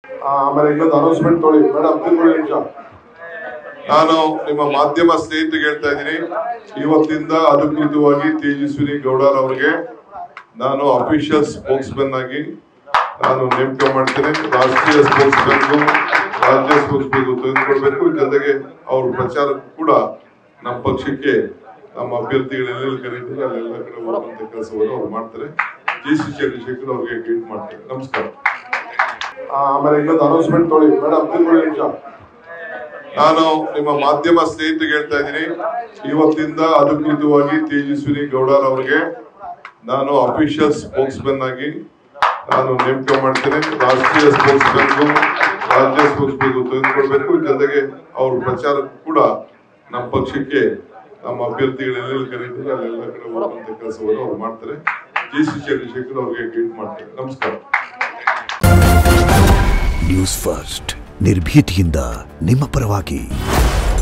ಆ, ಆಮೇಲೆ ಇನ್ನೊಂದು ಅನೌನ್ಸ್ಮೆಂಟ್ ತೊಳಿ ಮೇಡಮ್ ತಿಳ್ಕೊಳ್ಳಿ ನಿಮಿಷ ನಾನು ನಿಮ್ಮ ಮಾಧ್ಯಮ ಸ್ನೇಹಿತರಿಗೆ ಹೇಳ್ತಾ ಇದ್ದೀನಿ ಇವತ್ತಿಂದ ಅಧಿಕೃತವಾಗಿ ತೇಜಸ್ವಿನಿ ಗೌಡರ್ ಅವರಿಗೆ ನಾನು ಅಫಿಷಿಯಲ್ ಸ್ಪೋಕ್ಸ್ ಮೆನ್ ಆಗಿ ನಾನು ನೇಮಕ ಮಾಡ್ತೇನೆ ರಾಷ್ಟ್ರೀಯ ಸ್ಪೋಕ್ಸ್ ಮೆನ್ಗೂ ರಾಜ್ಯ ಸ್ಪೋಕ್ಸ್ ಮೆನ್ಗೂ ತೆಗೆದುಕೊಳ್ಬೇಕು ಜೊತೆಗೆ ಅವ್ರ ಪ್ರಚಾರಕ್ಕೂ ಕೂಡ ನಮ್ಮ ಪಕ್ಷಕ್ಕೆ ನಮ್ಮ ಅಭ್ಯರ್ಥಿಗಳು ಎಲ್ಲೆಲ್ಲಿ ಕರೀತಾರೆ ಅಲ್ಲೆಲ್ಲ ಕಡೆ ಹೋಗುವಂತ ಕೆಲಸವನ್ನು ಅವ್ರು ಮಾಡ್ತಾರೆ ಜಿ ಸಿ ಚಂದ್ರಶೇಖರ್ ಅವ್ರಿಗೆ ಗೈಡ್ ಮಾಡ್ತಾರೆ ನಮಸ್ಕಾರ ಆ, ಆಮೇಲೆ ಇನ್ನೊಂದು ಅನೌನ್ಸ್ಮೆಂಟ್ ತೊಳಿ ಮೇಡಮ್ ತಿಳ್ಕೊಳ್ಳಿ ನಿಮಿಷ ನಾನು ನಿಮ್ಮ ಮಾಧ್ಯಮ ಸ್ನೇಹಿತರಿಗೆ ಹೇಳ್ತಾ ಇದ್ದೀನಿ ಇವತ್ತಿಂದ ಅಧಿಕೃತವಾಗಿ ತೇಜಸ್ವಿನಿ ಗೌಡರ್ ಅವರಿಗೆ ನಾನು ಅಫಿಷಿಯಲ್ ಸ್ಪೋಕ್ಸ್ ಮೆನ್ ಆಗಿ ನಾನು ನೇಮಕ ಮಾಡ್ತೇನೆ ರಾಷ್ಟ್ರೀಯ ಸ್ಪೋಕ್ಸ್ ಮೆನ್ಗೂ ರಾಜ್ಯ ಸ್ಪೋಕ್ಸ್ ಮೆನ್ಗೂ ತೆಗೆದುಕೊಳ್ಬೇಕು ಜೊತೆಗೆ ಅವ್ರ ಪ್ರಚಾರಕ್ಕೂ ಕೂಡ ನಮ್ಮ ಪಕ್ಷಕ್ಕೆ ನಮ್ಮ ಅಭ್ಯರ್ಥಿಗಳು ಎಲ್ಲೆಲ್ಲಿ ಕರೀತಾರೆ ಅಲ್ಲೆಲ್ಲ ಕಡೆ ಹೋಗುವಂತ ಕೆಲಸವನ್ನು ಅವ್ರು ಮಾಡ್ತಾರೆ ಜಿ ಸಿ ಚಂದ್ರಶೇಖರ್ ಅವ್ರಿಗೆ ಗೈಡ್ ಮಾಡ್ತಾರೆ ನಮಸ್ಕಾರ ನ್ಯೂಸ್ ಫಸ್ಟ್ ನಿರ್ಭೀತಿಯಿಂದ ನಿಮ್ಮ ಪರವಾಗಿ